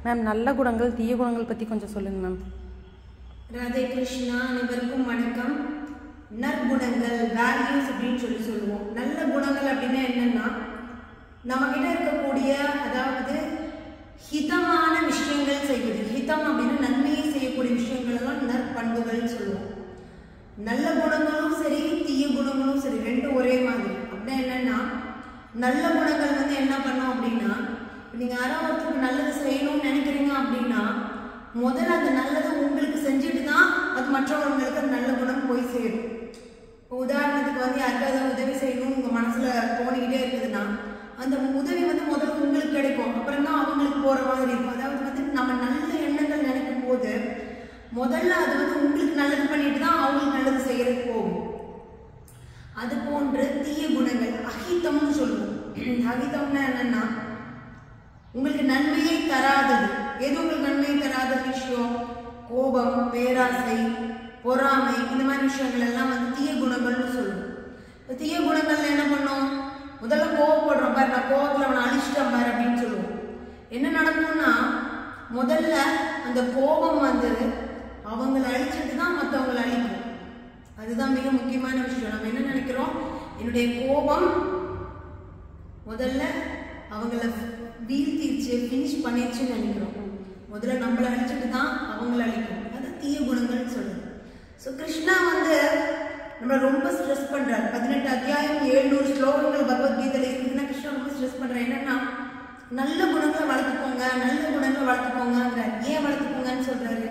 Ma'am நல்ல குணங்கள் தீய குணங்கள் பற்றி கொஞ்சம் சொல்லுங்கள் மேம் ராதே கிருஷ்ணா அனைவருக்கும் வணக்கம் நற்குணங்கள் வேல்யூஸ் அப்படின்னு சொல்லி சொல்லுவோம் நல்ல குணங்கள் அப்படின்னா என்னன்னா நம்ம கிட்ட இருக்கக்கூடிய அதாவது ஹிதமான விஷயங்கள் செய்வது ஹிதம் அப்படின்னா நன்மையை செய்யக்கூடிய விஷயங்கள் எல்லாம் நற்பண்புகள் சொல்லுவோம் நல்ல குணங்களும் சரி தீய குணங்களும் சரி ரெண்டும் ஒரே மாதிரி அப்படின்னா என்னன்னா நல்ல குணங்கள் வந்து என்ன பண்ணும் அப்படின்னா இப்ப நீங்க யாராவது ஒருத்தருக்கு நல்லது செய்யணும்னு நினைக்கிறீங்க அப்படின்னா முதல்ல அந்த நல்லது உங்களுக்கு செஞ்சுட்டு தான் அது மற்றவங்களுக்கு அந்த நல்ல குணம் போய் சேரும் இப்போ உதாரணத்துக்கு வந்து யாருக்காவது உதவி செய்யணும் உங்க மனசுல தோணிக்கிட்டே இருக்குதுன்னா அந்த உதவி வந்து முதல்ல உங்களுக்கு கிடைக்கும் அப்புறம் தான் அவங்களுக்கு போற மாதிரி இருக்கும் அதாவது வந்து நம்ம நல்ல எண்ணங்கள் நினைக்கும் போது முதல்ல அது வந்து உங்களுக்கு நல்லது பண்ணிட்டு தான் அவங்களுக்கு நல்லது செய்யறதுக்கு போகும் அது போன்று தீய குணங்கள் அஹிதம்னு சொல்லுவோம் அஹிதம்னா என்னன்னா உங்களுக்கு நன்மையை தராதது எது உங்களுக்கு நன்மையை தராத விஷயம் கோபம் பேராசை பொறாமை இந்த மாதிரி விஷயங்கள் எல்லாம் வந்து தீய குணங்கள்னு சொல்லுவோம் இப்ப தீய குணங்கள்ல என்ன பண்ணோம் முதல்ல கோவப்படுறோம் பாரு நான் கோவத்துல அவனை அழிச்சிட்டேன் பாரு அப்படின்னு சொல்லுவோம் என்ன நடக்கும்னா முதல்ல அந்த கோபம் வந்து அவங்கள அழிச்சிட்டு தான் மற்றவங்களை அழிக்கும் அதுதான் மிக முக்கியமான விஷயம் நம்ம என்ன நினைக்கிறோம் என்னுடைய கோபம் முதல்ல அவங்கள வீழ்த்திடுச்சு ஃபினிஷ் பண்ணிடுச்சுன்னு நினைக்கிறோம் முதல்ல நம்மளை அழிச்சிட்டு தான் அவங்கள அழிக்கும் அது தீய குணங்கள்னு சொல்லுது ஸோ கிருஷ்ணா வந்து நம்மளை ரொம்ப ஸ்ட்ரெஸ் பண்றாரு பதினெட்டு அத்தியாயம் எழுநூறு ஸ்லோகங்கள் பகவத்கீதையில இருக்குதுன்னா கிருஷ்ணா ரொம்ப ஸ்ட்ரெஸ் பண்றாரு என்னன்னா நல்ல குணங்களை வளர்த்துக்கோங்க நல்ல குணங்களை வளர்த்துக்கோங்கிறார் ஏன் வளர்த்துக்கோங்கன்னு சொல்றாரு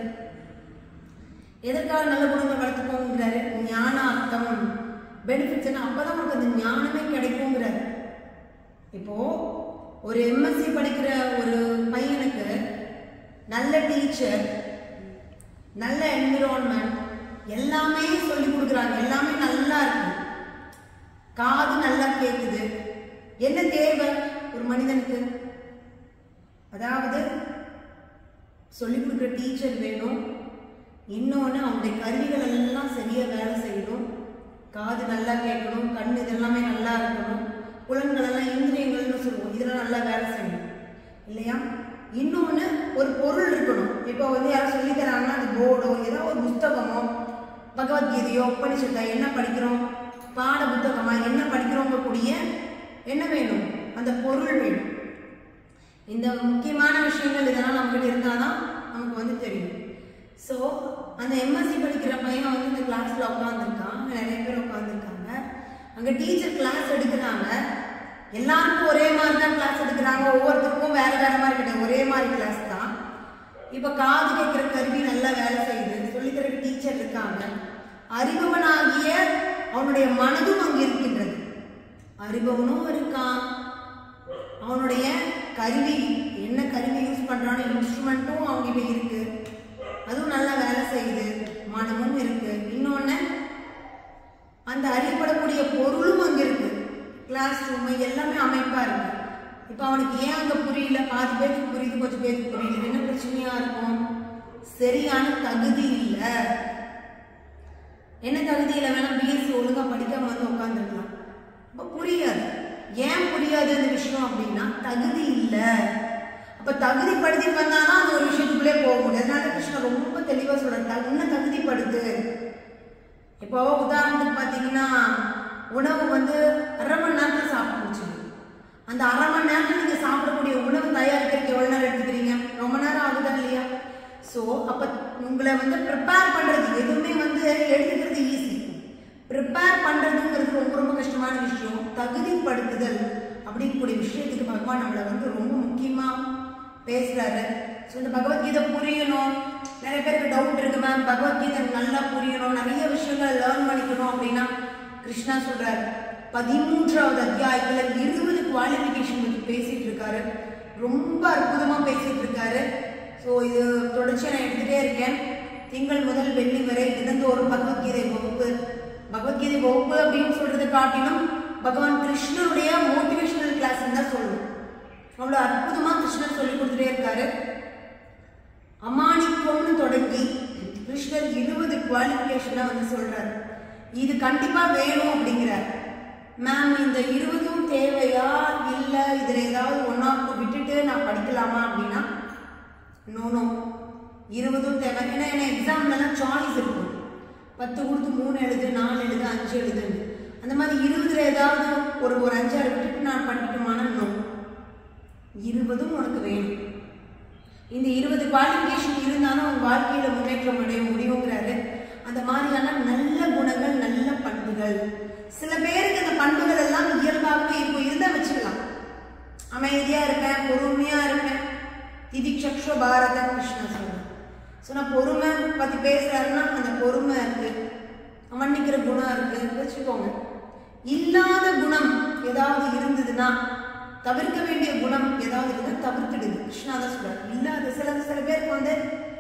எதற்காக நல்ல குணங்கள் வளர்த்துக்கோங்கிறாரு ஞானார்த்தம் பெனிஃபிட்ஸ் அப்பதான் நமக்கு அந்த ஞானமே கிடைக்குங்கிறாரு இப்போ ஒரு எம்எஸ்சி படிக்கிற ஒரு பையனுக்கு நல்ல டீச்சர் நல்ல என்விரான்மெண்ட் எல்லாமே சொல்லி கொடுக்குறாங்க எல்லாமே நல்லா இருக்கு காது நல்லா கேக்குது என்ன தேவை ஒரு மனிதனுக்கு அதாவது சொல்லி கொடுக்குற டீச்சர் வேணும் இன்னொன்று அவனுடைய கருவிகள் எல்லாம் சரியாக வேலை செய்யணும் காது நல்லா கேட்கணும் கண் இதெல்லாமே நல்லா இருக்கணும் புலன்கள் எல்லாம் இந்திரியங்கள்னு சொல்லுவோம் இதெல்லாம் நல்லா வேலை செய்யணும் இல்லையா இன்னொன்று ஒரு பொருள் இருக்கணும் இப்போ வந்து யாரும் சொல்லி தராங்கன்னா அது போர்டோ ஏதோ ஒரு புஸ்தகமோ பகவத்கீதையோ உபனிஷத்தா என்ன படிக்கிறோம் பாட புத்தகமா என்ன படிக்கிறோங்க கூடிய என்ன வேணும் அந்த பொருள் வேணும் இந்த முக்கியமான விஷயங்கள் இதெல்லாம் நம்மகிட்ட இருந்தாதான் நமக்கு வந்து தெரியும் ஸோ அந்த எம்எஸ்சி படிக்கிற பையன் வந்து இந்த கிளாஸ்ல உட்காந்துருக்கான் நிறைய பேர் உட்காந்துருக்காங்க அங்க டீச்சர் கிளாஸ் எடுக்கிறாங்க எல்லாருக்கும் ஒரே மாதிரி தான் கிளாஸ் எடுக்கிறாங்க ஒவ்வொருத்தருக்கும் வேற வேற மாதிரி கிடையாது ஒரே மாதிரி கிளாஸ் தான் இப்ப காது கேட்கிற கருவி நல்லா வேலை செய்யுது சொல்லித்தர டீச்சர் இருக்காங்க அறிபவனாகிய அவனுடைய மனதும் அங்க இருக்கின்றது அறிபவனும் இருக்கான் அவனுடைய கருவி என்ன கருவி யூஸ் பண்றானோ இன்ஸ்ட்ருமெண்ட்டும் அவங்ககிட்ட இருக்கு அதுவும் நல்லா வேலை செய்யுது மனமும் இருக்கு இன்னொன்னு அந்த அறியப்படக்கூடிய பொருளும் அங்க இருக்கு கிளாஸ் ரூம் எல்லாமே அமைப்பா இருக்கு இப்ப அவனுக்கு ஏன் அங்க புரியல பாதி பேருக்கு புரியுது கொஞ்சம் பேருக்கு புரியல என்ன பிரச்சனையா இருக்கும் சரியான தகுதி இல்ல என்ன தகுதி இல்லை வேணா பிஎஸ்சி ஒழுங்கா படிக்காம வந்து உட்காந்துருக்கலாம் அப்ப புரியாது ஏன் புரியாது அந்த விஷயம் அப்படின்னா தகுதி இல்ல அப்ப தகுதிப்படுத்தி வந்தாதான் அந்த ஒரு விஷயத்துக்குள்ளே போக முடியும் அதனால கிருஷ்ணன் ரொம்ப தெளிவா சொல்றாரு உன்னை தகுதிப்படுத்து இப்போ உதாரணத்துக்கு பார்த்தீங்கன்னா உணவு வந்து அரை மணி நேரத்தில் சாப்பிட முடிச்சு அந்த அரை மணி நேரத்தில் நீங்கள் சாப்பிடக்கூடிய உணவு தயாரிக்கிறதுக்கு எவ்வளோ நேரம் எடுத்துக்கிறீங்க ரொம்ப நேரம் ஆகுதா இல்லையா ஸோ அப்போ உங்களை வந்து ப்ரிப்பேர் பண்ணுறது எதுவுமே வந்து எடுத்துக்கிறது ஈஸி ப்ரிப்பேர் பண்ணுறதுங்கிறது ரொம்ப ரொம்ப கஷ்டமான விஷயம் தகுதிப்படுத்துதல் அப்படிங்கக்கூடிய விஷயத்துக்கு பகவான் நம்மளை வந்து ரொம்ப முக்கியமாக பேசுறாரு ஸோ இந்த பகவத்கீதை புரியணும் நிறைய பேருக்கு டவுட் இருக்கு மேம் பகவத்கீதை நல்லா புரியணும் நிறைய விஷயங்கள் லேர்ன் பண்ணிக்கணும் அப்படின்னா கிருஷ்ணா சொல்றாரு பதிமூன்றாவது அத்தியாயத்துல இருபது குவாலிஃபிகேஷன் பத்தி பேசிட்டு இருக்காரு ரொம்ப அற்புதமா பேசிட்டு இருக்காரு ஸோ இது தொடர்ச்சியா நான் எடுத்துட்டே இருக்கேன் திங்கள் முதல் வெள்ளி வரை தினந்தோறும் பகவத்கீதை வகுப்பு பகவத்கீதை வகுப்பு அப்படின்னு சொல்றதை காட்டிலும் பகவான் கிருஷ்ணருடைய மோட்டிவேஷனல் கிளாஸ் தான் சொல்லுவோம் அவ்வளோ அற்புதமா கிருஷ்ணர் சொல்லி கொடுத்துட்டே இருக்காரு அமானிக்கம்னு தொடங்கி கிருஷ்ணர் இருபது குவாலிஃபிகேஷனை வந்து சொல்றாரு இது கண்டிப்பா வேணும் அப்படிங்கிறார் மேம் இந்த இருபதும் தேவையா இல்ல இதுல ஏதாவது ஒன்னா விட்டுட்டு நான் படிக்கலாமா அப்படின்னா நோ நோ இருபதும் தேவை ஏன்னா என்ன எக்ஸாம்லலாம் சாய்ஸ் இருக்கும் பத்து கொடுத்து மூணு எழுது நாலு எழுது அஞ்சு எழுதுன்னு அந்த மாதிரி இருபதுல ஏதாவது ஒரு ஒரு அஞ்சாறு விட்டுட்டு நான் படிக்கட்டுமான நோ இருபதும் உனக்கு வேணும் இந்த இருபது குவாலிஃபிகேஷன் இருந்தாலும் உங்க வாழ்க்கையில முன்னேற்றம் அடைய முடியுங்கிறாரு அந்த மாதிரியான நல்ல குணங்கள் நல்ல பண்புகள் சில பேருக்கு அந்த பண்புகள் எல்லாம் இயல்பாகவே இருக்கும் இருந்தா வச்சுக்கலாம் அமைதியா இருப்பேன் பொறுமையா இருப்பேன் திதிக்ஷக்ஷ பாரத கிருஷ்ணா சொல்றேன் ஸோ நான் பொறுமை பத்தி பேசுறாருன்னா அந்த பொறுமை இருக்கு மன்னிக்கிற குணம் இருக்கு வச்சுக்கோங்க இல்லாத குணம் ஏதாவது இருந்ததுன்னா தவிர்க்க வேண்டிய குணம் ஏதாவது இருந்தால் தவிர்த்துடுது கிருஷ்ணா தான் சொல்றாரு இல்லாத சில சில பேருக்கு வந்து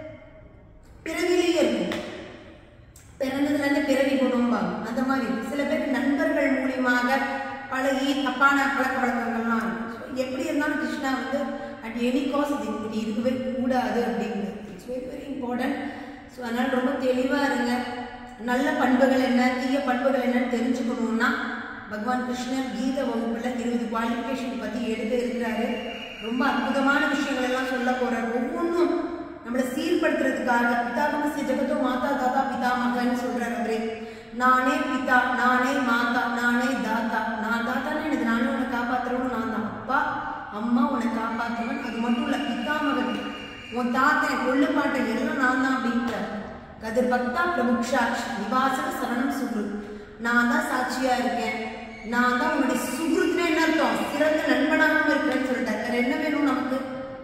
பிறவிலேயே இருக்கும் பிறந்ததுல இருந்து பிறவி குணம்பாங்க அந்த மாதிரி இருக்கு. சில பேருக்கு நண்பர்கள் மூலியமாக பழகி தப்பான பழக்க வழக்கங்கள்லாம் இருக்கும் So, எப்படி இருந்தாலும் கிருஷ்ணா வந்து அட் எனி காஸ்ட் இது இப்படி இருக்கவே கூடாது அப்படிங்கிறது it's very very important so அதனால் ரொம்ப தெளிவாக இருங்க நல்ல பண்புகள் என்ன தீய பண்புகள் என்னன்னு தெரிஞ்சுக்கணும்னா பகவான் கிருஷ்ணர் கீத வகுப்புல இருபது குவாலிஃபிகேஷன் பற்றி எடுக்க இருக்கிறாரு ரொம்ப அற்புதமான விஷயங்கள் எல்லாம் சொல்ல போறாரு ஒவ்வொன்றும் நம்மளை சீர்படுத்துறதுக்காக பிதாகமசிய ஜெகத்தோ மாதா தாத்தா பிதாமகன்னு சொல்றாரு அவரே நானே பிதா நானே மாதா நானே தாத்தா நான் தாத்தான்னு எனக்கு நானே உன்னை காப்பாத்துறவனும் நான் தான் அப்பா அம்மா உன்னை காப்பாத்துவன் அது மட்டும் இல்ல பிதாமகன் உன் தாத்தன் கொள்ளுப்பாட்டன் எல்லாம் நான் தான் அப்படின்றார் கதிர் பக்தா பிரபுக்ஷாட்சி நிவாசன சரணம் சுகுரு நான் தான் சாட்சியா இருக்கேன் நான் தான் உன்னுடைய சுகுருத்துன்னு என்ன அர்த்தம் சிறந்த நண்பனாகவும் இருக்கிறேன்னு சொல்லிட்டார் வேற என்ன வேணும் நமக்கு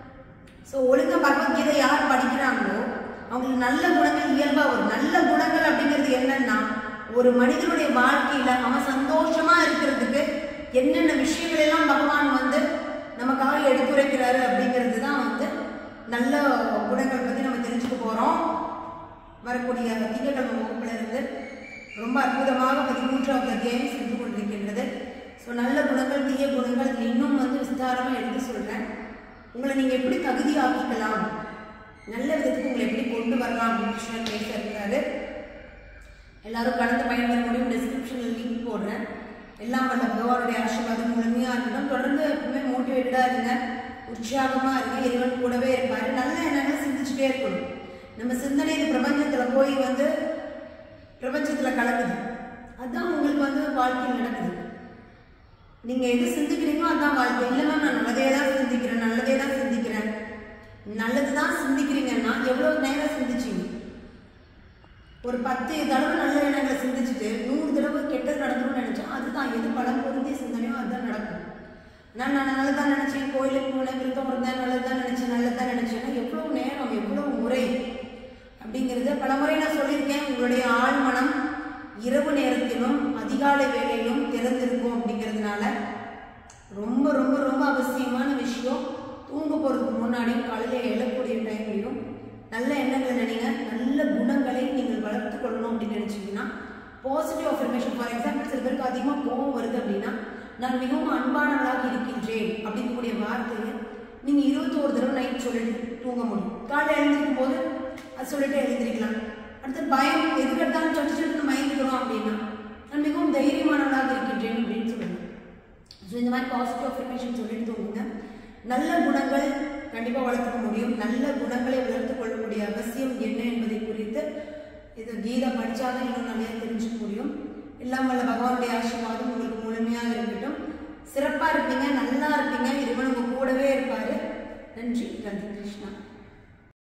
ஸோ ஒழுங்கா பகவத்கீதை யார் படிக்கிறாங்களோ அவங்களுக்கு நல்ல குணங்கள் இயல்பா வரும் நல்ல குணங்கள் அப்படிங்கிறது என்னன்னா ஒரு மனிதனுடைய வாழ்க்கையில அவன் சந்தோஷமா இருக்கிறதுக்கு என்னென்ன விஷயங்கள் எல்லாம் பகவான் வந்து நமக்காக எடுத்துரைக்கிறாரு அப்படிங்கிறது தான் வந்து நல்ல குணங்கள் பத்தி நம்ம தெரிஞ்சுக்க போறோம் வரக்கூடிய திங்கட்கிழமை வகுப்புல இருந்து ரொம்ப அற்புதமாக பதிமூன்றாவது அத்தியாயம் சென்று கொண்டிருக்கின்றது ஸோ நல்ல குணங்கள் தீய குணங்கள் இதுல இன்னும் வந்து விஸ்தாரமா எடுத்து சொல்றேன் உங்களை நீங்க எப்படி தகுதி ஆக்கிக்கலாம் நல்ல விதத்துக்கு உங்களை எப்படி கொண்டு வரலாம் அப்படின்னு கிருஷ்ணன் பேச இருக்கிறாரு எல்லாரும் கலந்து பயன்பெற முடியும் டிஸ்கிரிப்ஷனில் லிங்க் போடுறேன் எல்லாம் வல்ல பகவானுடைய ஆசீர்வாதம் முழுமையாக இருக்கட்டும் தொடர்ந்து எப்பவுமே மோட்டிவேட்டடாக இருங்க உற்சாகமாக இருங்க இறைவன் கூடவே இருப்பார் நல்ல எண்ணங்கள் சிந்திச்சுட்டே இருக்கணும் நம்ம சிந்தனை இந்த பிரபஞ்சத்தில் போய் வந்து பிரபஞ்சத்தில் கலக்குது அதுதான் உங்களுக்கு வந்து வாழ்க்கையில் நடக்குது நீங்க எது சிந்திக்கிறீங்களோ அதான் வாழ்க்கை இல்லைன்னா நான் நல்லதே தான் சிந்திக்கிறேன் நல்லதே தான் சிந்திக்கிறேன் நல்லது தான் சிந்திக்கிறீங்கன்னா எவ்வளவு நேரம் சிந்திச்சீங்க ஒரு பத்து தடவை நல்ல எண்ணங்களை சிந்திச்சுட்டு நூறு தடவை கெட்டது நடக்கணும்னு நினைச்சா அதுதான் எது பலம் பொருந்திய சிந்தனையோ அதுதான் நடக்கும் நான் நான் நல்லதான் நினைச்சேன் கோயிலுக்கு போனேன் விருத்தம் இருந்தேன் நல்லதான் நினைச்சேன் நல்லதான் நினைச்சேன்னா எவ்வளவு நேரம் எவ்வளவு முறை அப்படிங்கிறத பல முறை நான் சொல்லியிருக்கேன் உங்களுடைய ஆழ்மனம் இரவு நேரத்திலும் அதிகாலை வேளையிலும் திறந்திருக்கும் அப்படிங்கிறதுனால ரொம்ப ரொம்ப ரொம்ப அவசியமான விஷயம் தூங்க போறதுக்கு முன்னாடியும் காலையில எழக்கூடிய டைம்லையும் நல்ல எண்ணங்களை நினைங்க நல்ல குணங்களை நீங்கள் வளர்த்துக் கொள்ளணும் அப்படின்னு நினைச்சீங்கன்னா பாசிட்டிவ் அஃபர்மேஷன் ஃபார் எக்ஸாம்பிள் சில பேருக்கு அதிகமாக கோபம் வருது அப்படின்னா நான் மிகவும் அன்பானவளாக இருக்கின்றேன் அப்படிங்கக்கூடிய வார்த்தையை நீங்க இருபத்தோரு தடவை நைட் சொல்லிட்டு தூங்க முடியும் காலையில் எழுந்திருக்கும் போது அது சொல்லிட்டு எழுந்திருக்கலாம் அடுத்து பயம் எதுக்கு எடுத்தாலும் சொட்டு சொட்டு பயந்துக்கிறோம் அப்படின்னா நான் மிகவும் தைரியமானவளாக இருக்கின்றேன் அப்படின்னு சொல்லணும் ஸோ இந்த மாதிரி பாசிட்டிவ் அஃபர்மேஷன் சொல்லிட்டு தூங்குங்க நல்ல குணங்கள் கண்டிப்பாக வளர்த்துக்க முடியும் நல்ல குணங்களை வளர்த்து கொள்ளக்கூடிய அவசியம் என்ன என்பதை குறித்து இது கீதா படிச்சாதான் இன்னும் நிறைய தெரிஞ்சுக்க முடியும் எல்லாம் வல்ல பகவானுடைய ஆசீர்வாதம் உங்களுக்கு முழுமையாக இருக்கட்டும் சிறப்பாக இருப்பீங்க நல்லா இருப்பீங்க இறைவன் உங்க கூடவே இருப்பாரு நன்றி ரவி கிருஷ்ணா